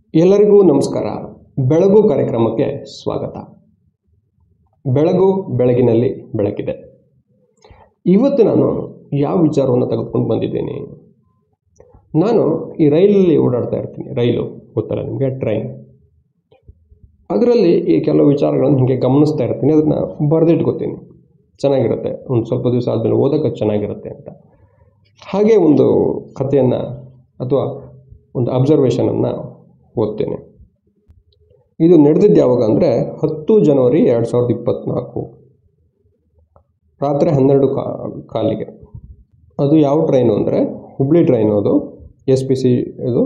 ಎಲ್ಲರಿಗೂ ನಮಸ್ಕಾರ ಬೆಳಗು ಕಾರ್ಯಕ್ರಮಕ್ಕೆ ಸ್ವಾಗತ ಬೆಳಗು ಬೆಳಗಿನಲ್ಲಿ ಬೆಳಕಿದೆ ಇವತ್ತು ನಾನು ಯಾವ ವಿಚಾರವನ್ನು ತೆಗೆದುಕೊಂಡು ಬಂದಿದ್ದೀನಿ ನಾನು ಈ ರೈಲಲ್ಲಿ ಓಡಾಡ್ತಾ ಇರ್ತೀನಿ ರೈಲು ಗೊತ್ತಲ್ಲ ನಿಮಗೆ ಟ್ರೈನ್ ಅದರಲ್ಲಿ ಈ ಕೆಲವು ವಿಚಾರಗಳನ್ನು ಹೀಗೆ ಗಮನಿಸ್ತಾ ಇರ್ತೀನಿ ಅದನ್ನು ಬರೆದಿಟ್ಕೋತೀನಿ ಚೆನ್ನಾಗಿರುತ್ತೆ ಒಂದು ಸ್ವಲ್ಪ ದಿವಸ ಆದಮೇಲೆ ಓದೋಕ್ಕೆ ಚೆನ್ನಾಗಿರುತ್ತೆ ಅಂತ ಹಾಗೆ ಒಂದು ಕಥೆಯನ್ನು ಅಥವಾ ಒಂದು ಅಬ್ಸರ್ವೇಷನನ್ನು ಓದ್ತೇನೆ ಇದು ನಡೆದಿದ್ದು ಯಾವಾಗ ಅಂದರೆ ಹತ್ತು ಜನವರಿ ಎರಡು ಸಾವಿರದ ಇಪ್ಪತ್ತ್ನಾಲ್ಕು ರಾತ್ರಿ ಹನ್ನೆರಡು ಕಾ ಕಾಲಿಗೆ ಅದು ಯಾವ ಟ್ರೈನು ಅಂದರೆ ಹುಬ್ಳಿ ಟ್ರೈನು ಅದು ಎಸ್ ಪಿ ಸಿ ಇದು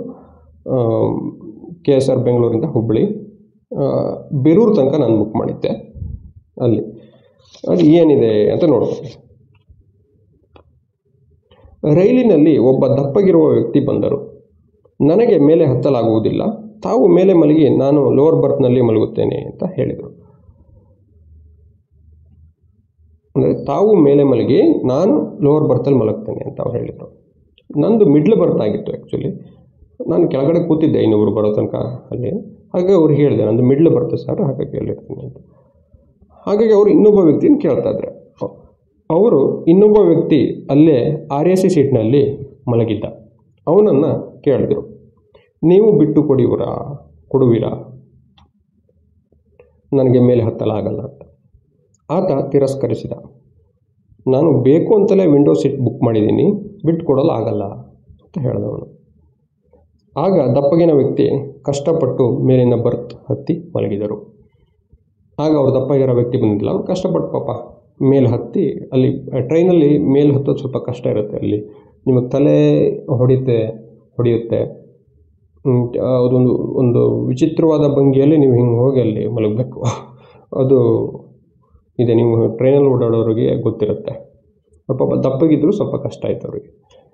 ಕೆ ಎಸ್ ಆರ್ ಬೆಂಗಳೂರಿಂದ ಹುಬ್ಬಳ್ಳಿ ಆ, ಬೇರೂರು ತನಕ ನಾನು ಬುಕ್ ಮಾಡಿದ್ದೆ ಅಲ್ಲಿ ಅದು ಏನಿದೆ ಅಂತ ನೋಡ್ಬೋದು ರೈಲಿನಲ್ಲಿ ಒಬ್ಬ ದಪ್ಪಗಿರುವ ವ್ಯಕ್ತಿ ಬಂದರು ನನಗೆ ಮೇಲೆ ಹತ್ತಲಾಗುವುದಿಲ್ಲ ತಾವು ಮೇಲೆ ಮಲಗಿ ನಾನು ಲೋವರ್ ಬರ್ತ್ನಲ್ಲಿ ಮಲಗುತ್ತೇನೆ ಅಂತ ಹೇಳಿದರು ಅಂದರೆ ತಾವು ಮೇಲೆ ಮಲಗಿ ನಾನು ಲೋವರ್ ಬರ್ತಲ್ಲಿ ಮಲಗ್ತೇನೆ ಅಂತ ಅವ್ರು ಹೇಳಿದರು ನಂದು ಮಿಡ್ಲ್ ಬರ್ತ್ ಆಗಿತ್ತು ಆ್ಯಕ್ಚುಲಿ ನಾನು ಕೆಳಗಡೆ ಕೂತಿದ್ದೆ ಇನ್ನೊಬ್ರು ಬರೋ ತನಕ ಅಲ್ಲಿ ಹಾಗಾಗಿ ಅವ್ರು ಹೇಳಿದೆ ನಂದು ಮಿಡ್ಲ್ ಬರುತ್ತೆ ಸರ್ ಹಾಗಾಗಿ ಅಲ್ಲಿರ್ತೀನಿ ಅಂತ ಹಾಗಾಗಿ ಅವರು ಇನ್ನೊಬ್ಬ ವ್ಯಕ್ತಿನ ಕೇಳ್ತಾ ಇದ್ದಾರೆ ಅವರು ಇನ್ನೊಬ್ಬ ವ್ಯಕ್ತಿ ಅಲ್ಲೇ ಆರ್ ಎ ಸಿ ಸೀಟ್ನಲ್ಲಿ ಮಲಗಿದ್ದ ಅವನನ್ನು ಕೇಳಿದ್ರು ನೀವು ಬಿಟ್ಟು ಕೊಡುವಿರಾ ಕೊಡುವಿರಾ ನನಗೆ ಮೇಲೆ ಹತ್ತಲಾಗಲ್ಲ ಅಂತ ಆತ ತಿರಸ್ಕರಿಸಿದ ನಾನು ಬೇಕು ಅಂತಲೇ ವಿಂಡೋ ಸೀಟ್ ಬುಕ್ ಮಾಡಿದ್ದೀನಿ ಬಿಟ್ಟು ಕೊಡಲು ಆಗಲ್ಲ ಅಂತ ಹೇಳಿದವನು ಆಗ ದಪ್ಪಗಿನ ವ್ಯಕ್ತಿ ಕಷ್ಟಪಟ್ಟು ಮೇಲಿನ ಬರ್ತ್ ಹತ್ತಿ ಮಲಗಿದರು ಆಗ ಅವ್ರು ದಪ್ಪಗಿರೋ ವ್ಯಕ್ತಿ ಬಂದಿಲ್ಲ ಅವ್ರು ಕಷ್ಟಪಟ್ಟು ಪಾಪ ಮೇಲೆ ಹತ್ತಿ ಅಲ್ಲಿ ಟ್ರೈನಲ್ಲಿ ಮೇಲೆ ಹತ್ತೋದು ಸ್ವಲ್ಪ ಕಷ್ಟ ಇರುತ್ತೆ ಅಲ್ಲಿ ನಿಮಗೆ ತಲೆ ಹೊಡಿತೆ ಹೊಡೆಯುತ್ತೆ ಹ್ಮ್, ಅದೊಂದು ಒಂದು ವಿಚಿತ್ರವಾದ ಭಂಗಿಯಲ್ಲಿ ನೀವು ಹಿಂಗೆ ಹೋಗಿ ಅಲ್ಲಿ ಮಲಗಬೇಕು ಅದು ಇದೆ ನೀವು ಟ್ರೈನಲ್ಲಿ ಓಡಾಡೋರಿಗೆ ಗೊತ್ತಿರುತ್ತೆ ಅವ್ರು ಪಾಪ ದಪ್ಪಗಿದ್ರು ಸ್ವಲ್ಪ ಕಷ್ಟ ಆಯ್ತು ಅವರಿಗೆ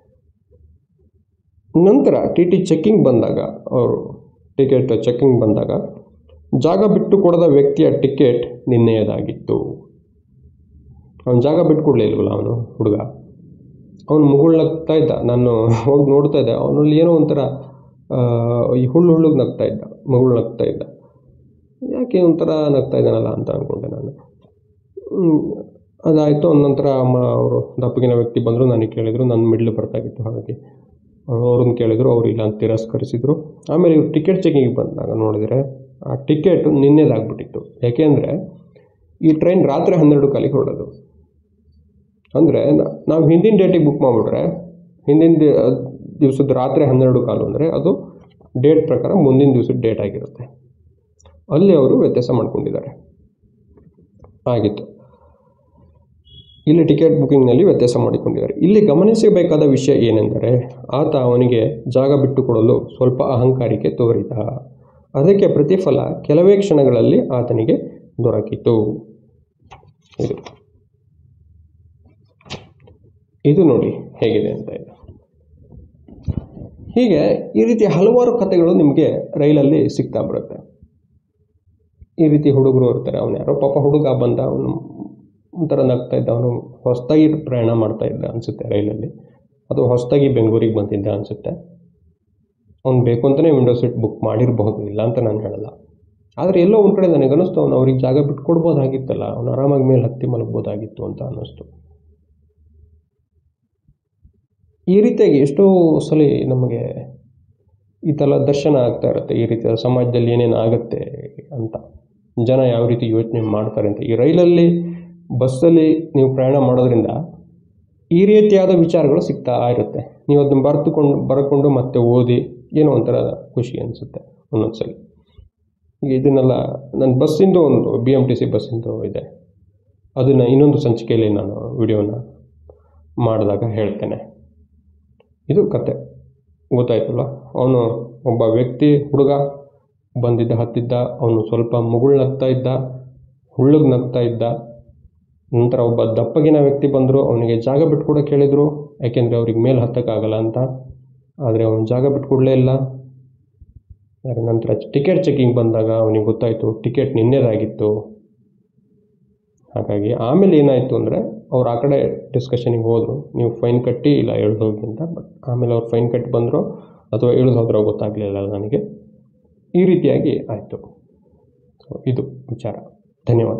ನಂತರ ಟಿ ಟಿ ಚೆಕ್ಕಿಂಗ್ ಬಂದಾಗ ಅವರು ಟಿಕೆಟ್ ಚೆಕ್ಕಿಂಗ್ ಬಂದಾಗ ಜಾಗ ಬಿಟ್ಟು ಕೊಡದ ವ್ಯಕ್ತಿಯ ಟಿಕೆಟ್ ನಿನ್ನೆಯದಾಗಿತ್ತು ಅವನು ಜಾಗ ಬಿಟ್ಟು ಕೊಡಲೇ ಇಲ್ವಲ್ಲ ಅವನು ಹುಡುಗ ಅವನು ಮುಗುಳ್ನಗ್ತಾ ಇದ್ದ ನಾನು ಹೋಗಿ ನೋಡ್ತಾ ಇದ್ದೆ ಅವನಲ್ಲಿ ಏನೋ ಒಂಥರ ಆ, ಈ ಹುಳ್ಳು ಹುಳ್ಳುಗೆ ನಗ್ತಾ ಇದ್ದ ಮಗುಳು ನಗ್ತಾ ಇದ್ದ ಯಾಕೆ ಒಂಥರ ನಗ್ತಾ ಇದ್ದಾನಲ್ಲ ಅಂತ ಅಂದ್ಕೊಂಡೆ ನಾನು ಹ್ಮ್, ಅದಾಯಿತು ಅವ್ನ ನಂತರ ಅಮ್ಮ ಅವರು ದಪ್ಪಗಿನ ವ್ಯಕ್ತಿ ಬಂದರು ನನಗೆ ಕೇಳಿದರು ನನ್ನ ಮಿಡ್ಲ್ ಬರ್ತಾಗಿತ್ತು ಹಾಗಾಗಿ ಅವ್ರನ್ನ ಕೇಳಿದರು ಅವ್ರು ಇಲ್ಲ ಅಂತ ತಿರಸ್ಕರಿಸಿದರು ಆಮೇಲೆ ಇವ್ರು ಟಿಕೆಟ್ ಚೆಕಿಂಗ್ ಬಂದಾಗ ನೋಡಿದರೆ ಆ ಟಿಕೆಟ್ ನಿನ್ನೆದಾಗ್ಬಿಟ್ಟಿತ್ತು ಯಾಕೆಂದರೆ ಈ ಟ್ರೈನ್ ರಾತ್ರಿ ಹನ್ನೆರಡು ಕಾಲಿಗೆ ಹೊರಡೋದು ಅಂದರೆ ನಾವು ಹಿಂದಿನ ಡೇಟಿಗೆ ಬುಕ್ ಮಾಡಿಬಿಟ್ರೆ ಹಿಂದಿನ ದಿ- ದಿವಸದ ರಾತ್ರಿ ಹನ್ನೆರಡು ಕಾಲು ಅಂದರೆ ಅದು ಡೇಟ್ ಪ್ರಕಾರ ಮುಂದಿನ ದಿವಸದ ಡೇಟ್ ಆಗಿರುತ್ತೆ ಅಲ್ಲಿ ಅವರು ವ್ಯತ್ಯಾಸ ಮಾಡ್ಕೊಂಡಿದ್ದಾರೆ ಆಗಿತ್ತು ಇಲ್ಲಿ ಟಿಕೆಟ್ ಬುಕಿಂಗ್ನಲ್ಲಿ ವ್ಯತ್ಯಾಸ ಮಾಡಿಕೊಂಡಿದ್ದಾರೆ ಇಲ್ಲಿ ಗಮನಿಸಬೇಕಾದ ವಿಷಯ ಏನೆಂದರೆ ಆತ ಅವನಿಗೆ ಜಾಗ ಬಿಟ್ಟುಕೊಡಲು ಸ್ವಲ್ಪ ಅಹಂಕಾರಿಕೆ ತೋರಿದ ಅದಕ್ಕೆ ಪ್ರತಿಫಲ ಕೆಲವೇ ಕ್ಷಣಗಳಲ್ಲಿ ಆತನಿಗೆ ದೊರಕಿತು ಇದು ಇದು ನೋಡಿ ಹೇಗಿದೆ ಅಂತ ಇದು ಹೀಗೆ ಈ ರೀತಿ ಹಲವಾರು ಕಥೆಗಳು ನಿಮಗೆ ರೈಲಲ್ಲಿ ಸಿಗ್ತಾ ಬರುತ್ತೆ ಈ ರೀತಿ ಹುಡುಗರು ಇರ್ತಾರೆ ಅವನು ಯಾರೋ ಪಾಪ ಹುಡುಗ ಬಂದ ಅವನು ಒಂಥರ ನಗ್ತಾ ಇದ್ದ ಅವನು ಹೊಸದಾಗಿ ಪ್ರಯಾಣ ಮಾಡ್ತಾ ಇದ್ದ ಅನಿಸುತ್ತೆ ರೈಲಲ್ಲಿ ಅದು ಹೊಸದಾಗಿ ಬೆಂಗಳೂರಿಗೆ ಬಂದಿದ್ದ ಅನಿಸುತ್ತೆ ಅವ್ನು ಬೇಕು ಅಂತಲೇ ವಿಂಡೋ ಸೀಟ್ ಬುಕ್ ಮಾಡಿರಬಹುದು ಇಲ್ಲ ಅಂತ ನಾನು ಹೇಳಲ್ಲ ಆದರೆ ಎಲ್ಲೋ ಒಂದು ಕಡೆ ನನಗೆ ಅನ್ನಿಸ್ತು ಅವನು ಅವ್ರಿಗೆ ಜಾಗ ಬಿಟ್ಟು ಕೊಡ್ಬೋದಾಗಿತ್ತಲ್ಲ ಅವನು ಆರಾಮಾಗಿ ಮೇಲೆ ಹತ್ತಿ ಮಲಗ್ಬೋದಾಗಿತ್ತು ಅಂತ ಅನ್ನಿಸ್ತು ಈ ರೀತಿಯಾಗಿ ಎಷ್ಟೋ ಸಲ ನಮಗೆ ಈ ಥರ ದರ್ಶನ ಆಗ್ತಾ ಇರುತ್ತೆ ಈ ರೀತಿಯ ಸಮಾಜದಲ್ಲಿ ಏನೇನು ಆಗುತ್ತೆ ಅಂತ ಜನ ಯಾವ ರೀತಿ ಯೋಚನೆ ಮಾಡ್ತಾರೆ ಅಂತ ಈ ರೈಲಲ್ಲಿ ಬಸ್ಸಲ್ಲಿ ನೀವು ಪ್ರಯಾಣ ಮಾಡೋದ್ರಿಂದ ಈ ರೀತಿಯಾದ ವಿಚಾರಗಳು ಸಿಗ್ತಾ ಇರುತ್ತೆ ನೀವು ಅದನ್ನ ಬರೆದುಕೊಂಡು ಬರ್ಕೊಂಡು ಮತ್ತೆ ಓದಿ ಏನೋ ಒಂಥರ ಖುಷಿ ಅನಿಸುತ್ತೆ ಒಂದೊಂದು ಸಲ ಈಗ ಇದನ್ನೆಲ್ಲ ನನ್ನ ಬಸ್ಸಿಂದು ಒಂದು ಬಿ ಎಮ್ ಟಿ ಸಿ ಬಸ್ಸಿಂದು ಇದೆ ಅದನ್ನು ಇನ್ನೊಂದು ಸಂಚಿಕೆಯಲ್ಲಿ ನಾನು ವಿಡಿಯೋನ ಮಾಡಿದಾಗ ಹೇಳ್ತೇನೆ ಇದು ಕತೆ ಗೊತ್ತಾಯ್ತಲ್ವ ಅವನು ಒಬ್ಬ ವ್ಯಕ್ತಿ ಹುಡುಗ ಬಂದಿದ್ದ ಹತ್ತಿದ್ದ ಅವನು ಸ್ವಲ್ಪ ಮುಗುಳು ನಗ್ತಾ ಇದ್ದ ಹುಳ್ಳಿಗೆ ನಗ್ತಾ ಇದ್ದ ನಂತರ ಒಬ್ಬ ದಪ್ಪಗಿನ ವ್ಯಕ್ತಿ ಬಂದರು ಅವನಿಗೆ ಜಾಗ ಬಿಟ್ಕೊಡೋ ಕೇಳಿದರು ಯಾಕೆಂದರೆ ಅವ್ರಿಗೆ ಮೇಲೆ ಹತ್ತಕ್ಕಾಗಲ್ಲ ಅಂತ ಆದರೆ ಅವನು ಜಾಗ ಬಿಟ್ಕೊಡ್ಲೇ ಇಲ್ಲ ಅದ್ರ ನಂತರ ಟಿಕೆಟ್ ಚೆಕಿಂಗ್ ಬಂದಾಗ ಅವನಿಗೆ ಗೊತ್ತಾಯಿತು ಟಿಕೆಟ್ ನಿನ್ನೆದಾಗಿತ್ತು ಹಾಗಾಗಿ ಆಮೇಲೆ ಏನಾಯಿತು ಅಂದರೆ ಅವ್ರು ಆ ಕಡೆ ಡಿಸ್ಕಷನಿಗೆ ಹೋದರು ನೀವು ಫೈನ್ ಕಟ್ಟಿ ಇಲ್ಲ ಇಳ್ದು ಹೋಗಿ ಅಂತ ಬಟ್ ಆಮೇಲೆ ಅವ್ರು ಫೈನ್ ಕಟ್ಟಿ ಬಂದರು ಅಥವಾ ಇಳಿದು ಹೋದ್ರೋ ಗೊತ್ತಾಗಲಿಲ್ಲ ನನಗೆ ಈ ರೀತಿಯಾಗಿ ಆಯಿತು ಸೊ ಇದು ವಿಚಾರ ಧನ್ಯವಾದ